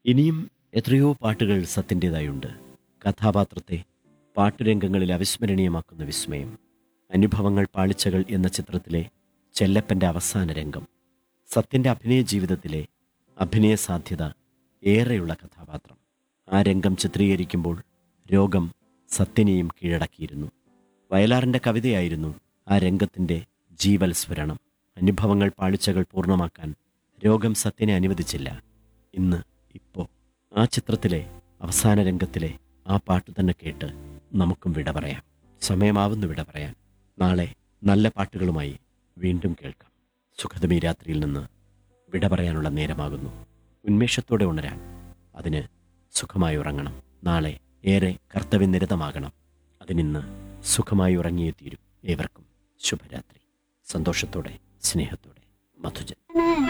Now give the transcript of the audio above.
ഇനിയും എത്രയോ പാട്ടുകൾ സത്തിൻ്റെതായുണ്ട് കഥാപാത്രത്തെ പാട്ടുരംഗങ്ങളിൽ അവിസ്മരണീയമാക്കുന്ന വിസ്മയം അനുഭവങ്ങൾ പാളിച്ചകൾ എന്ന ചിത്രത്തിലെ ചെല്ലപ്പൻ്റെ അവസാന രംഗം സത്യൻ്റെ അഭിനയ ജീവിതത്തിലെ അഭിനയ സാധ്യത ഏറെയുള്ള കഥാപാത്രം ആ രംഗം ചിത്രീകരിക്കുമ്പോൾ രോഗം സത്യനെയും കീഴടക്കിയിരുന്നു വയലാറിൻ്റെ കവിതയായിരുന്നു ആ രംഗത്തിൻ്റെ ജീവൽ സ്ഫുരണം അനുഭവങ്ങൾ പാളിച്ചകൾ പൂർണ്ണമാക്കാൻ രോഗം സത്യനെ അനുവദിച്ചില്ല ഇന്ന് ഇപ്പോൾ ആ ചിത്രത്തിലെ അവസാന രംഗത്തിലെ ആ പാട്ട് തന്നെ കേട്ട് നമുക്കും വിട പറയാം സമയമാവുന്നു വിട പറയാൻ നാളെ നല്ല പാട്ടുകളുമായി വീണ്ടും കേൾക്കാം സുഖതമീ രാത്രിയിൽ നിന്ന് വിട പറയാനുള്ള നേരമാകുന്നു ഉന്മേഷത്തോടെ ഉണരാൻ അതിന് സുഖമായി ഉറങ്ങണം നാളെ ഏറെ കർത്തവ്യനിരതമാകണം അതിനിന്ന് സുഖമായി ഉറങ്ങിയേ തീരും ഏവർക്കും ശുഭരാത്രി സന്തോഷത്തോടെ സ്നേഹത്തോടെ മധുജൻ